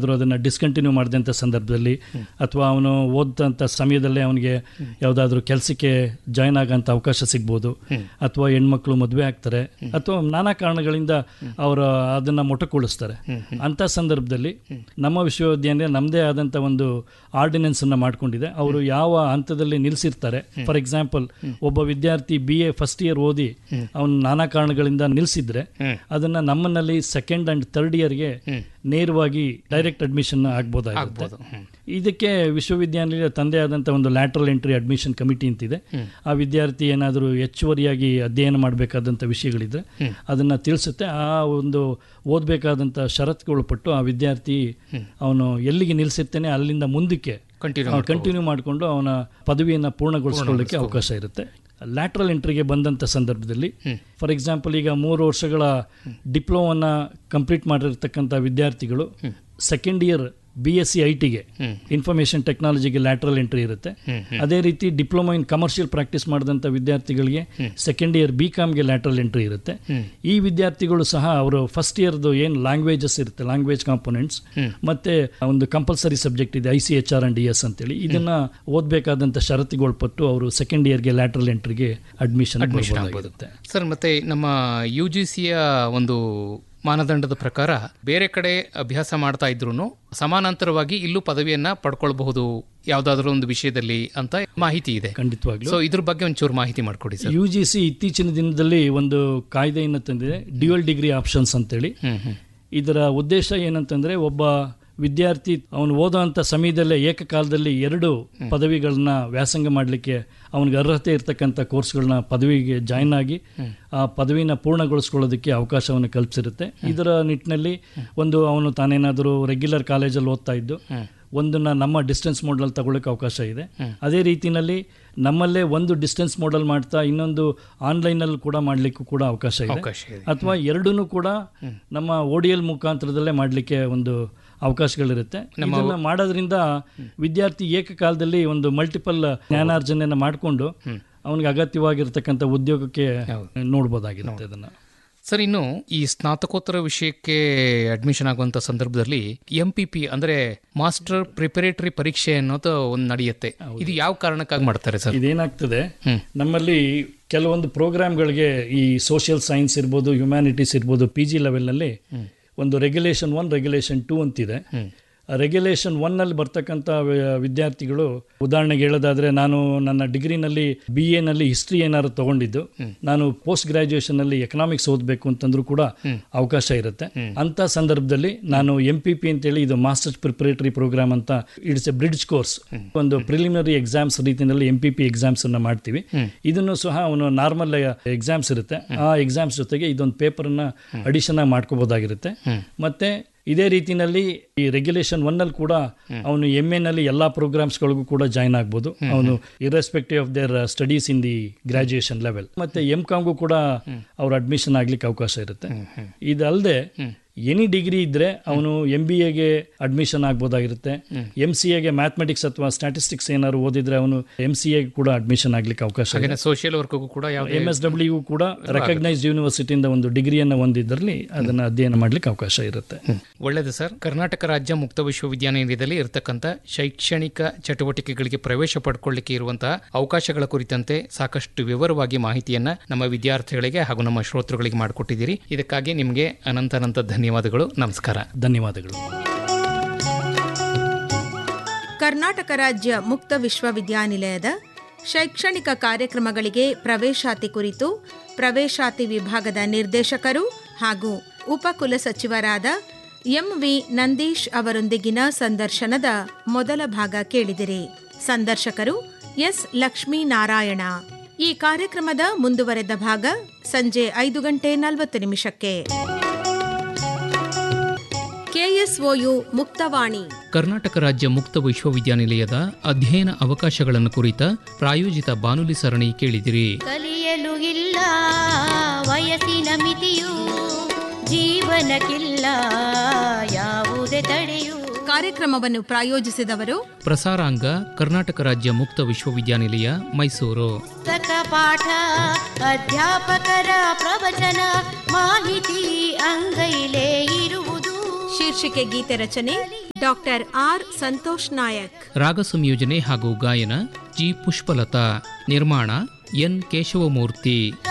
ಆದರೂ ಅದನ್ನು ಡಿಸ್ಕಂಟಿನ್ಯೂ ಮಾಡಿದಂಥ ಸಂದರ್ಭದಲ್ಲಿ ಅಥವಾ ಅವನು ಓದಂಥ ಸಮಯದಲ್ಲೇ ಅವನಿಗೆ ಯಾವುದಾದ್ರೂ ಕೆಲಸಕ್ಕೆ ಜಾಯ್ನ್ ಆಗೋಂಥ ಅವಕಾಶ ಸಿಗ್ಬೋದು ಅಥವಾ ಹೆಣ್ಮಕ್ಳು ಮದುವೆ ಆಗ್ತಾರೆ ಅಥವಾ ನಾನಾ ಕಾರಣಗಳಿಂದ ಅವರು ಅದನ್ನು ಮೊಟಕುಗೊಳಿಸ್ತಾರೆ ಅಂಥ ಸಂದರ್ಭದಲ್ಲಿ ನಮ್ಮ ವಿಶ್ವವಿದ್ಯಾಲಯ ನಮ್ಮದೇ ಆದಂಥ ಒಂದು ಆರ್ಡಿನೆನ್ಸನ್ನು ಮಾಡ್ಕೊಂಡಿದೆ ಅವರು ಯಾವ ಹಂತದಲ್ಲಿ ನಿಲ್ಲಿಸಿರ್ತಾರೆ ಫಾರ್ ಎಕ್ಸಾಂಪಲ್ ಒಬ್ಬ ವಿದ್ಯಾರ್ಥಿ ಬಿ ಎ ಫಸ್ಟ್ ಇಯರ್ ಓದಿ ಅವನು ನಾನಾ ಕಾರಣಗಳಿಂದ ನಿಲ್ಲಿಸಿದ್ರೆ ಅದನ್ನು ನಮ್ಮನ್ನಲ್ಲಿ ಸೆಕೆಂಡ್ ಆ್ಯಂಡ್ ಥರ್ಡ್ ಇಯರ್ಗೆ ನೇರವಾಗಿ ಡೈರೆಕ್ಟ್ ಅಡ್ಮಿಷನ್ ಆಗ್ಬೋದಾಗುತ್ತೆ ಇದಕ್ಕೆ ವಿಶ್ವವಿದ್ಯಾನಿಲಯ ತಂದೆ ಆದಂಥ ಒಂದು ಲ್ಯಾಟ್ರಲ್ ಎಂಟ್ರಿ ಅಡ್ಮಿಷನ್ ಕಮಿಟಿ ಅಂತಿದೆ ಆ ವಿದ್ಯಾರ್ಥಿ ಏನಾದರೂ ಹೆಚ್ಚುವರಿಯಾಗಿ ಅಧ್ಯಯನ ಮಾಡಬೇಕಾದಂಥ ವಿಷಯಗಳಿದ್ರೆ ಅದನ್ನು ತಿಳಿಸುತ್ತೆ ಆ ಒಂದು ಓದಬೇಕಾದಂಥ ಷರತ್ತುಗಳು ಪಟ್ಟು ಆ ವಿದ್ಯಾರ್ಥಿ ಅವನು ಎಲ್ಲಿಗೆ ನಿಲ್ಲಿಸಿರ್ತೇನೆ ಅಲ್ಲಿಂದ ಮುಂದಕ್ಕೆ ಕಂಟಿನ್ಯೂ ಕಂಟಿನ್ಯೂ ಮಾಡಿಕೊಂಡು ಅವನ ಪದವಿಯನ್ನು ಪೂರ್ಣಗೊಳಿಸ್ಕೊಳ್ಳಿಕ್ಕೆ ಅವಕಾಶ ಇರುತ್ತೆ ಲ್ಯಾಟ್ರಲ್ ಎಂಟ್ರಿಗೆ ಬಂದಂಥ ಸಂದರ್ಭದಲ್ಲಿ ಫಾರ್ ಎಕ್ಸಾಂಪಲ್ ಈಗ ಮೂರು ವರ್ಷಗಳ ಡಿಪ್ಲೊಮನ್ನ ಕಂಪ್ಲೀಟ್ ಮಾಡಿರ್ತಕ್ಕಂಥ ವಿದ್ಯಾರ್ಥಿಗಳು second year B S C I ಟಿಗೆ ಇನ್ಫಾರ್ಮೇಷನ್ ಟೆಕ್ನಾಲಜಿಗೆ ಲ್ಯಾಟ್ರಲ್ ಎಂಟ್ರಿ ಇರುತ್ತೆ ಅದೇ ರೀತಿ ಡಿಪ್ಲೊಮಾ ಇನ್ ಕಮರ್ಷಿಯಲ್ ಪ್ರಾಕ್ಟೀಸ್ ಮಾಡಿದಂಥ ವಿದ್ಯಾರ್ಥಿಗಳಿಗೆ ಸೆಕೆಂಡ್ ಇಯರ್ ಬಿ ಕಾಮ್ಗೆ ಲ್ಯಾಟ್ರಲ್ ಎಂಟ್ರಿ ಇರುತ್ತೆ ಈ ವಿದ್ಯಾರ್ಥಿಗಳು ಸಹ ಅವರು ಫಸ್ಟ್ ಇಯರ್ದು ಏನು ಲ್ಯಾಂಗ್ವೇಜಸ್ ಇರುತ್ತೆ ಲ್ಯಾಂಗ್ವೇಜ್ ಕಾಂಪೊನೆಂಟ್ಸ್ ಮತ್ತೆ ಒಂದು ಕಂಪಲ್ಸರಿ ಸಬ್ಜೆಕ್ಟ್ ಇದೆ I C H R and D S ಅಂತೇಳಿ ಇದನ್ನ ಓದಬೇಕಾದಂಥ ಷರತ್ತುಗಳು ಪಟ್ಟು ಅವರು ಸೆಕೆಂಡ್ ಇಯರ್ಗೆ ಲ್ಯಾಟ್ರಲ್ ಎಂಟ್ರಿಗೆ ಅಡ್ಮಿಷನ್ ಆಗ್ಬೋದಾಗಿರುತ್ತೆ ಸರ್ ಮತ್ತೆ ನಮ್ಮ ಯು ಜಿ ಸಿಯ ಒಂದು ಮಾನದಂಡದ ಪ್ರಕಾರ ಬೇರೆ ಕಡೆ ಅಭ್ಯಾಸ ಮಾಡ್ತಾ ಇದ್ರು ಸಮಾನಾಂತರವಾಗಿ ಇಲ್ಲೂ ಪದವಿಯನ್ನ ಪಡ್ಕೊಳ್ಬಹುದು ಯಾವ್ದಾದ್ರು ಒಂದು ವಿಷಯದಲ್ಲಿ ಅಂತ ಮಾಹಿತಿ ಇದೆ ಖಂಡಿತವಾಗ್ಲೂ ಸೊ ಇದ್ರ ಬಗ್ಗೆ ಒಂಚೂರು ಮಾಹಿತಿ ಮಾಡ್ಕೊಡಿ ಸರ್ ಯು ಜಿ ಸಿ ಇತ್ತೀಚಿನ ದಿನದಲ್ಲಿ ಒಂದು ಕಾಯ್ದೆಯನ್ನು ತಂದಿದೆ ಡ್ಯುಯಲ್ ಡಿಗ್ರಿ ಆಪ್ಷನ್ಸ್ ಅಂತೇಳಿ ಇದರ ಉದ್ದೇಶ ಏನಂತಂದ್ರೆ ಒಬ್ಬ ವಿದ್ಯಾರ್ಥಿ ಅವನು ಓದೋಂಥ ಸಮಯದಲ್ಲೇ ಏಕಕಾಲದಲ್ಲಿ ಎರಡು ಪದವಿಗಳನ್ನ ವ್ಯಾಸಂಗ ಮಾಡಲಿಕ್ಕೆ ಅವನಿಗೆ ಅರ್ಹತೆ ಇರತಕ್ಕಂಥ ಕೋರ್ಸ್ಗಳನ್ನ ಪದವಿಗೆ ಜಾಯ್ನ್ ಆಗಿ ಆ ಪದವಿನ ಪೂರ್ಣಗೊಳಿಸ್ಕೊಳ್ಳೋದಕ್ಕೆ ಅವಕಾಶವನ್ನು ಕಲ್ಪಿಸಿರುತ್ತೆ ಇದರ ನಿಟ್ಟಿನಲ್ಲಿ ಒಂದು ಅವನು ತಾನೇನಾದರೂ ರೆಗ್ಯುಲರ್ ಕಾಲೇಜಲ್ಲಿ ಓದ್ತಾ ಇದ್ದು ಒಂದನ್ನ ನಮ್ಮ ಡಿಸ್ಟೆನ್ಸ್ ಮೋಡಲ್ ತಗೊಳ್ಳೋಕೆ ಅವಕಾಶ ಇದೆ ಅದೇ ರೀತಿನಲ್ಲಿ ನಮ್ಮಲ್ಲೇ ಒಂದು ಡಿಸ್ಟೆನ್ಸ್ ಮೋಡಲ್ ಮಾಡ್ತಾ ಇನ್ನೊಂದು ಆನ್ಲೈನಲ್ಲಿ ಕೂಡ ಮಾಡಲಿಕ್ಕೂ ಕೂಡ ಅವಕಾಶ ಇದೆ ಅವಕಾಶ ಇದೆ ಅಥವಾ ಎರಡನ್ನೂ ಕೂಡ ನಮ್ಮ ಓಡಿಎಲ್ ಮುಖಾಂತರದಲ್ಲೇ ಮಾಡಲಿಕ್ಕೆ ಒಂದು ಅವಕಾಶಗಳಿರುತ್ತೆ ಇದನ್ನ ಮಾಡೋದ್ರಿಂದ ವಿದ್ಯಾರ್ಥಿ ಏಕಕಾಲದಲ್ಲಿ ಒಂದು ಮಲ್ಟಿಪಲ್ ಜ್ಞಾನಾರ್ಜನೆಯನ್ನು ಮಾಡಿಕೊಂಡು ಅವನಿಗೆ ಅಗತ್ಯವಾಗಿರ್ತಕ್ಕಂಥ ಉದ್ಯೋಗಕ್ಕೆ ನೋಡ್ಬೋದಾಗಿರುತ್ತೆ ಅದನ್ನ ಸರ್ ಇನ್ನು ಈ ಸ್ನಾತಕೋತ್ತರ ವಿಷಯಕ್ಕೆ ಅಡ್ಮಿಷನ್ ಆಗುವಂತ ಸಂದರ್ಭದಲ್ಲಿ ಎಂ ಪಿ ಪಿ ಅಂದ್ರೆ ಮಾಸ್ಟರ್ ಪ್ರಿಪರೇಟರಿ ಪರೀಕ್ಷೆ ಅನ್ನೋದು ಒಂದು ನಡೆಯುತ್ತೆ ಇದು ಯಾವ ಕಾರಣಕ್ಕಾಗಿ ಮಾಡ್ತಾರೆ ಸರ್ ಇದೇನಾಗ್ತದೆ ನಮ್ಮಲ್ಲಿ ಕೆಲವೊಂದು ಪ್ರೋಗ್ರಾಮ್ಗಳಿಗೆ ಈ ಸೋಷಿಯಲ್ ಸೈನ್ಸ್ ಇರ್ಬೋದು ಹ್ಯುಮ್ಯಾನಿಟೀಸ್ ಇರ್ಬೋದು ಪಿ ಜಿ ಲೆವೆಲ್ನಲ್ಲಿ ಒಂದು ರೆಗ್ಯುಲೇಷನ್ ಒನ್ ರೆಗ್ಯುಲೇಷನ್ ಟೂ ಅಂತಿದೆ ರೆಗ್ಯುಲೇಷನ್ ಒನ್ನಲ್ಲಿ ಬರ್ತಕ್ಕಂಥ ವಿ- ವಿದ್ಯಾರ್ಥಿಗಳು ಉದಾಹರಣೆಗೆ ಹೇಳೋದಾದ್ರೆ ನಾನು ನನ್ನ ಡಿಗ್ರಿನಲ್ಲಿ ಬಿ ಎನಲ್ಲಿ ಹಿಸ್ಟ್ರಿ ಏನಾದ್ರು ತಗೊಂಡಿದ್ದು ನಾನು ಪೋಸ್ಟ್ ಗ್ರಾಜುಯೇಷನ್ನಲ್ಲಿ ಎಕನಾಮಿಕ್ಸ್ ಓದಬೇಕು ಅಂತಂದ್ರೂ ಕೂಡ ಅವಕಾಶ ಇರುತ್ತೆ ಅಂತ ಸಂದರ್ಭದಲ್ಲಿ ನಾನು ಎಂ ಪಿ ಪಿ ಅಂತೇಳಿ ಇದು ಮಾಸ್ಟರ್ಸ್ ಪ್ರಿಪರೇಟರಿ ಪ್ರೋಗ್ರಾಮ್ ಅಂತ ಇಟ್ಸ್ ಎ ಬ್ರಿಡ್ಜ್ ಕೋರ್ಸ್ ಒಂದು ಪ್ರಿಲಿಮಿನರಿ ಎಕ್ಸಾಮ್ಸ್ ರೀತಿಯಲ್ಲಿ ಎಂ ಪಿ ಪಿ ಎಕ್ಸಾಮ್ಸ್ ಅನ್ನ ಮಾಡ್ತೀವಿ ಇದನ್ನು ಸಹ ಅವನು ನಾರ್ಮಲ್ ಎಕ್ಸಾಮ್ಸ್ ಇರುತ್ತೆ ಆ ಎಕ್ಸಾಮ್ಸ್ ಜೊತೆಗೆ ಇದೊಂದು ಪೇಪರನ್ನ ಅಡಿಷನ್ ಆಗಿ ಮಾಡ್ಕೋಬೋದಾಗಿರುತ್ತೆ ಮತ್ತೆ ಇದೇ ರೀತಿನಲ್ಲಿ ಈ ರೆಗ್ಯುಲೇಷನ್ ಒನ್ನಲ್ಲಿ ಕೂಡ ಅವನು ಎಮ್ ಎನಲ್ಲಿ ಎಲ್ಲ ಪ್ರೋಗ್ರಾಮ್ಸ್ಗಳಿಗೂ ಕೂಡ ಜಾಯ್ನ್ ಆಗ್ಬೋದು ಅವನು irrespective of their studies in the graduation level ಮತ್ತೆ ಎಂ ಕಾಮ್ಗೂ ಕೂಡ ಅವ್ರ ಅಡ್ಮಿಷನ್ ಆಗ್ಲಿಕ್ಕೆ ಅವಕಾಶ ಇರುತ್ತೆ ಇದಲ್ಲದೆ ಎನಿ ಡಿಗ್ರಿ ಇದ್ರೆ ಅವನು ಎಂ ಬಿ ಎಗೆ ಅಡ್ಮಿಷನ್ ಆಗ್ಬೋದಾಗಿರುತ್ತೆ ಎಂ ಸಿ ಎಗೆ ಮ್ಯಾಥಮೆಟಿಕ್ಸ್ ಅಥವಾ ಸ್ಟ್ಯಾಟಿಸ್ಟಿಕ್ಸ್ ಏನಾದ್ರು ಓದಿದ್ರೆ ಅವನು ಎಂ ಸಿ ಎಗೆ ಕೂಡ ಅಡ್ಮಿಷನ್ ಆಗ್ಲಿಕ್ಕೆ ಅವಕಾಶ ಇದೆ ಹಾಗೆ ಸೋಷಿಯಲ್ ವರ್ಕ್ಗೂ ಕೂಡ ಯಾವುದೇ ಎಂ ಎಸ್ ಡಬ್ಲ್ಯೂ ಕೂಡ ರೆಕಗ್ನೈಸ್ಡ್ ಯೂನಿವರ್ಸಿಟಿಯಿಂದ ಒಂದು ಡಿಗ್ರಿಯನ್ನು ಹೊಂದಿದ್ರಲ್ಲಿ ಅದನ್ನು ಅಧ್ಯಯನ ಮಾಡ್ಲಿಕ್ಕೆ ಅವಕಾಶ ಇರುತ್ತೆ ಒಳ್ಳೆಯದು ಸರ್ ಕರ್ನಾಟಕ ರಾಜ್ಯ ಮುಕ್ತ ವಿಶ್ವವಿದ್ಯಾನಿಲಯದಲ್ಲಿ ಇರತಕ್ಕಂಥ ಶೈಕ್ಷಣಿಕ ಚಟುವಟಿಕೆಗಳಿಗೆ ಪ್ರವೇಶ ಪಡ್ಕೊಳ್ಳಿಕ್ಕೆ ಇರುವಂತಹ ಅವಕಾಶಗಳ ಕುರಿತಂತೆ ಸಾಕಷ್ಟು ವಿವರವಾಗಿ ಮಾಹಿತಿಯನ್ನ ನಮ್ಮ ವಿದ್ಯಾರ್ಥಿಗಳಿಗೆ ಹಾಗೂ ನಮ್ಮ ಶ್ರೋತೃಗಳಿಗೆ ಮಾಡಿಕೊಟ್ಟಿದ್ದೀರಿ ಇದಕ್ಕಾಗಿ ನಿಮಗೆ ಅನಂತ ಅನಂತ ಧನ್ಯವಾದಗಳು ನಮಸ್ಕಾರ ಧನ್ಯವಾದಗಳು ಕರ್ನಾಟಕ ರಾಜ್ಯ ಮುಕ್ತ ವಿಶ್ವವಿದ್ಯಾನಿಲಯದ ಶೈಕ್ಷಣಿಕ ಕಾರ್ಯಕ್ರಮಗಳಿಗೆ ಪ್ರವೇಶಾತಿ ಕುರಿತು ಪ್ರವೇಶಾತಿ ವಿಭಾಗದ ನಿರ್ದೇಶಕರು ಹಾಗೂ ಉಪಕುಲಸಚಿವರಾದ ಎಂವಿ ನಂದೀಶ್ ಅವರೊಂದಿಗಿನ ಸಂದರ್ಶನದ ಮೊದಲ ಭಾಗ ಕೇಳಿದಿರಿ ಸಂದರ್ಶಕರು ಎಸ್ ಲಕ್ಷ್ಮೀನಾರಾಯಣ ಈ ಕಾರ್ಯಕ್ರಮದ ಮುಂದುವರೆದ ಭಾಗ ಸಂಜೆ ಐದು ಗಂಟೆ ನಲವತ್ತು ನಿಮಿಷಕ್ಕೆ ಕೆಎಸ್ಒಯು ಮುಕ್ತವಾಣಿ ಕರ್ನಾಟಕ ರಾಜ್ಯ ಮುಕ್ತ ವಿಶ್ವವಿದ್ಯಾನಿಲಯದ ಅಧ್ಯಯನ ಅವಕಾಶಗಳನ್ನು ಕುರಿತ ಪ್ರಾಯೋಜಿತ ಬಾನುಲಿ ಸರಣಿ ಕೇಳಿದಿರಿ ಕಲಿಯಲು ಇಲ್ಲ ವಯಸ್ಸಿನ ಮಿತಿಯು ಜೀವನಕ್ಕಿಲ್ಲ ಯಾವುದೇ ತಡೆಯು ಕಾರ್ಯಕ್ರಮವನ್ನು ಪ್ರಾಯೋಜಿಸಿದವರು ಪ್ರಸಾರಾಂಗ ಕರ್ನಾಟಕ ರಾಜ್ಯ ಮುಕ್ತ ವಿಶ್ವವಿದ್ಯಾನಿಲಯ ಮೈಸೂರು ಪುಸ್ತಕ ಪಾಠ ಅಧ್ಯಾಪಕರ ಪ್ರವಚನ ಮಾಹಿತಿ ಅಂಗೈಲೇ ಇರುವುದು ಶೀರ್ಷಿಕೆ ಗೀತೆ ರಚನೆ ಡಾಕ್ಟರ್ ಆರ್ ಸಂತೋಷ್ ನಾಯಕ್ ರಾಗ ಸಂಯೋಜನೆ ಹಾಗೂ ಗಾಯನ ಜಿ ಪುಷ್ಪಲತಾ ನಿರ್ಮಾಣ ಎನ್ ಕೇಶವಮೂರ್ತಿ